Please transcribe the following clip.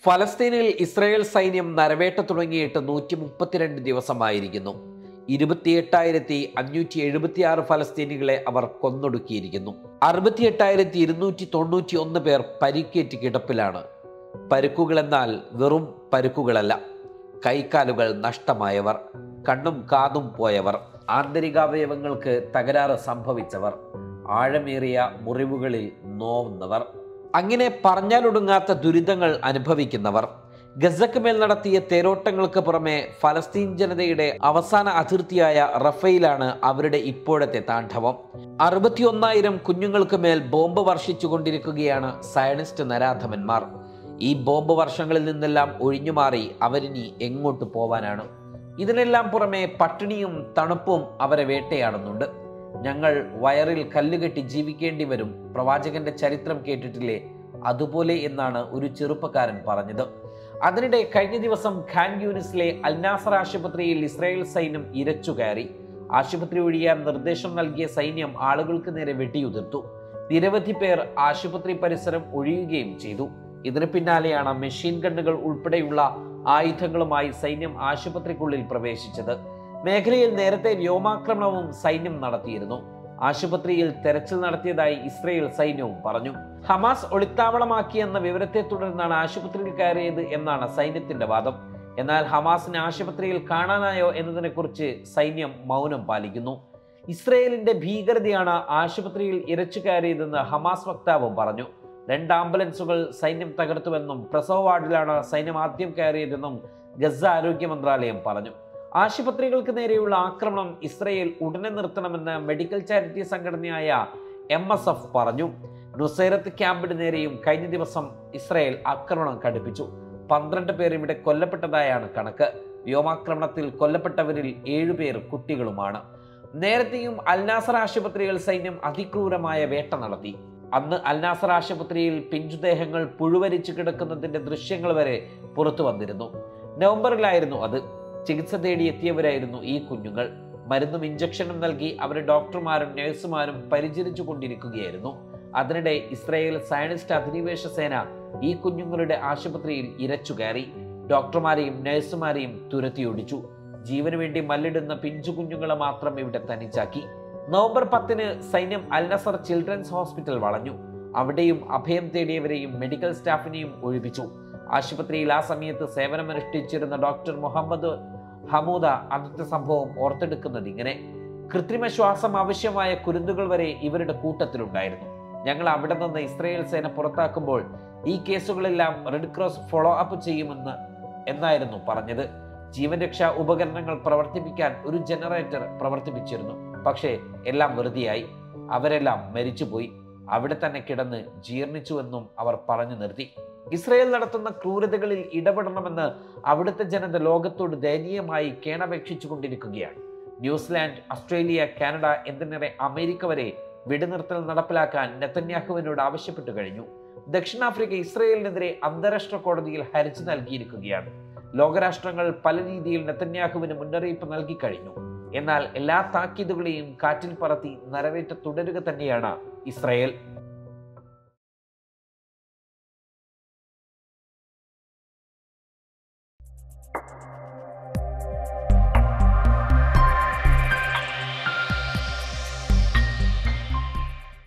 ഫലസ്തീനിൽ ഇസ്രായേൽ സൈന്യം നരവേട്ട തുടങ്ങിയിട്ട് നൂറ്റി മുപ്പത്തിരണ്ട് ദിവസമായിരിക്കുന്നു ഇരുപത്തിയെട്ടായിരത്തി അഞ്ഞൂറ്റി എഴുപത്തി ആറ് ഫലസ്തീനികളെ അവർ കൊന്നൊടുക്കിയിരിക്കുന്നു അറുപത്തിയെട്ടായിരത്തി ഇരുന്നൂറ്റി തൊണ്ണൂറ്റി ഒന്ന് പേർ പരിക്കേറ്റ് കിടപ്പിലാണ് പരുക്കുകളെന്നാൽ വെറും പരുക്കുകളല്ല കൈക്കാലുകൾ നഷ്ടമായവർ കണ്ണും കാതും പോയവർ ആന്തരികാവയവങ്ങൾക്ക് തകരാറ് സംഭവിച്ചവർ ആഴമേറിയ മുറിവുകളിൽ നോവുന്നവർ അങ്ങനെ പറഞ്ഞാലൊടുങ്ങാത്ത ദുരിതങ്ങൾ അനുഭവിക്കുന്നവർ ഗസക്ക് മേൽ നടത്തിയ തേരോട്ടങ്ങൾക്ക് പുറമെ ഫലസ്തീൻ ജനതയുടെ അവസാന അതിർത്തിയായ റഫയിലാണ് അവരുടെ ഇപ്പോഴത്തെ താണ്ഡവം അറുപത്തിയൊന്നായിരം കുഞ്ഞുങ്ങൾക്ക് മേൽ ബോംബ് വർഷിച്ചുകൊണ്ടിരിക്കുകയാണ് സയനിസ്റ്റ് നരാധമന്മാർ ഈ ബോംബ് വർഷങ്ങളിൽ നിന്നെല്ലാം ഒഴിഞ്ഞുമാറി അവരിനി എങ്ങോട്ട് പോവാനാണ് ഇതിനെല്ലാം പുറമെ പട്ടിണിയും തണുപ്പും അവരെ വേട്ടയാടുന്നുണ്ട് ഞങ്ങൾ വയറിൽ കല്ലുകെട്ടി ജീവിക്കേണ്ടി വരും പ്രവാചകന്റെ ചരിത്രം കേട്ടിട്ടില്ലേ അതുപോലെ എന്നാണ് ഒരു ചെറുപ്പക്കാരൻ പറഞ്ഞത് അതിനിടെ കഴിഞ്ഞ ദിവസം ഖാൻ യൂനിസിലെ അൽനാസർ ആശുപത്രിയിൽ ഇസ്രായേൽ സൈന്യം ഇരച്ചു കയറി ആശുപത്രി ഒഴിയാൻ നിർദ്ദേശം നൽകിയ സൈന്യം ആളുകൾക്ക് നേരെ വെടിയുതിർത്തു നിരവധി പേർ ആശുപത്രി പരിസരം ഒഴിയുകയും ചെയ്തു ഇതിന് പിന്നാലെയാണ് മെഷീൻ ഗണ്ണുകൾ ഉൾപ്പെടെയുള്ള ആയുധങ്ങളുമായി സൈന്യം ആശുപത്രിക്കുള്ളിൽ പ്രവേശിച്ചത് മേഖലയിൽ നേരത്തെ വ്യോമാക്രമണവും സൈന്യം നടത്തിയിരുന്നു ആശുപത്രിയിൽ തെരച്ചിൽ നടത്തിയതായി ഇസ്രയേൽ സൈന്യവും പറഞ്ഞു ഹമാസ് ഒളിത്താവളമാക്കിയെന്ന വിവരത്തെ തുടർന്നാണ് ആശുപത്രിയിൽ കയറിയത് എന്നാണ് സൈന്യത്തിന്റെ വാദം എന്നാൽ ഹമാസിനെ ആശുപത്രിയിൽ കാണാനായോ എന്നതിനെക്കുറിച്ച് സൈന്യം മൗനം പാലിക്കുന്നു ഇസ്രയേലിന്റെ ഭീകരതയാണ് ആശുപത്രിയിൽ ഇരച്ചു കയറിയതെന്ന് ഹമാസ് വക്താവും പറഞ്ഞു രണ്ട് ആംബുലൻസുകൾ സൈന്യം തകർത്തുവെന്നും പ്രസവ വാർഡിലാണ് സൈന്യം ആദ്യം കയറിയതെന്നും ഗസ ആരോഗ്യ മന്ത്രാലയം പറഞ്ഞു ആശുപത്രികൾക്ക് നേരെയുള്ള ആക്രമണം ഇസ്രയേൽ ഉടനെ നിർത്തണമെന്ന് മെഡിക്കൽ ചാരിറ്റി സംഘടനയായ എം എസ് എഫ് പറഞ്ഞു നുസൈറത്ത് ക്യാമ്പിന് നേരെയും കഴിഞ്ഞ ദിവസം ഇസ്രയേൽ ആക്രമണം കടുപ്പിച്ചു പന്ത്രണ്ട് പേർ ഇവിടെ കൊല്ലപ്പെട്ടതായാണ് കണക്ക് വ്യോമാക്രമണത്തിൽ കൊല്ലപ്പെട്ടവരിൽ ഏഴുപേർ കുട്ടികളുമാണ് നേരത്തെയും അൽനാസർ ആശുപത്രിയിൽ സൈന്യം അതിക്രൂരമായ വേട്ട നടത്തി അന്ന് അൽനാസർ ആശുപത്രിയിൽ പിഞ്ചുദേഹങ്ങൾ പുഴുവരിച്ചു കിടക്കുന്നതിന്റെ ദൃശ്യങ്ങൾ വരെ പുറത്തു വന്നിരുന്നു നവംബറിലായിരുന്നു അത് ചികിത്സ തേടി എത്തിയവരായിരുന്നു ഈ കുഞ്ഞുങ്ങൾ മരുന്നും ഇഞ്ചക്ഷനും നൽകി അവരെ ഡോക്ടർമാരും നഴ്സുമാരും പരിചരിച്ചു കൊണ്ടിരിക്കുകയായിരുന്നു അതിനിടെ ഇസ്രായേൽ സയനിസ്റ്റ് അധിനിവേശ സേന ഈ കുഞ്ഞുങ്ങളുടെ ആശുപത്രിയിൽ ഇരച്ചു കയറി ഡോക്ടർമാരെയും നഴ്സുമാരെയും തുരത്തിയൊടിച്ചു ജീവന് വേണ്ടി മല്ലിടുന്ന പിഞ്ചു കുഞ്ഞുങ്ങളെ മാത്രം ഇവിടെ തനിച്ചാക്കി നവംബർ പത്തിന് സൈന്യം അൽനസർ ചിൽഡ്രൻസ് ഹോസ്പിറ്റൽ വളഞ്ഞു അവിടെയും അഭയം തേടിയവരെയും മെഡിക്കൽ സ്റ്റാഫിനെയും ഒഴിപ്പിച്ചു ആശുപത്രിയിൽ ആ സമയത്ത് സേവനമനുഷ്ഠിച്ചിരുന്ന ഡോക്ടർ മുഹമ്മദ് ഹമൂദ അന്നത്തെ സംഭവം ഓർത്തെടുക്കുന്നത് ഇങ്ങനെ കൃത്രിമ ശ്വാസം ആവശ്യമായ കുരുന്നുകൾ വരെ ഇവരുടെ കൂട്ടത്തിലുണ്ടായിരുന്നു ഞങ്ങൾ അവിടെ നിന്ന് ഇസ്രയേൽ സേന പുറത്താക്കുമ്പോൾ ഈ കേസുകളെല്ലാം റെഡ് ക്രോസ് ഫോളോ അപ്പ് ചെയ്യുമെന്ന് എന്നായിരുന്നു പറഞ്ഞത് ജീവൻ രക്ഷാ ഉപകരണങ്ങൾ പ്രവർത്തിപ്പിക്കാൻ ഒരു ജനറേറ്റർ പ്രവർത്തിപ്പിച്ചിരുന്നു പക്ഷേ എല്ലാം വെറുതെയായി അവരെല്ലാം മരിച്ചുപോയി അവിടെ തന്നെ കിടന്ന് ജീർണിച്ചുവെന്നും അവർ പറഞ്ഞു നിർത്തി ഇസ്രയേൽ നടത്തുന്ന ക്രൂരതകളിൽ ഇടപെടണമെന്ന് അവിടുത്തെ ജനത ലോകത്തോട് ദയനീയമായി കേണപേക്ഷിച്ചു കൊണ്ടിരിക്കുകയാണ് ന്യൂസിലാൻഡ് ഓസ്ട്രേലിയ കാനഡ എന്തിനേറെ അമേരിക്ക വരെ വെടിനിർത്തൽ നടപ്പിലാക്കാൻ നെതന്യാഹുവിനോട് ആവശ്യപ്പെട്ടു കഴിഞ്ഞു ദക്ഷിണാഫ്രിക്ക ഇസ്രയേലിനെതിരെ അന്താരാഷ്ട്ര കോടതിയിൽ ഹർജി നൽകിയിരിക്കുകയാണ് ലോകരാഷ്ട്രങ്ങൾ പല രീതിയിൽ നെതന്യാഹുവിന് മുന്നറിയിപ്പ് നൽകി കഴിഞ്ഞു എന്നാൽ എല്ലാ താക്കീതുകളെയും കാറ്റിൽ പറത്തി നരവേറ്റ തുടരുക തന്നെയാണ് ഇസ്രയേൽ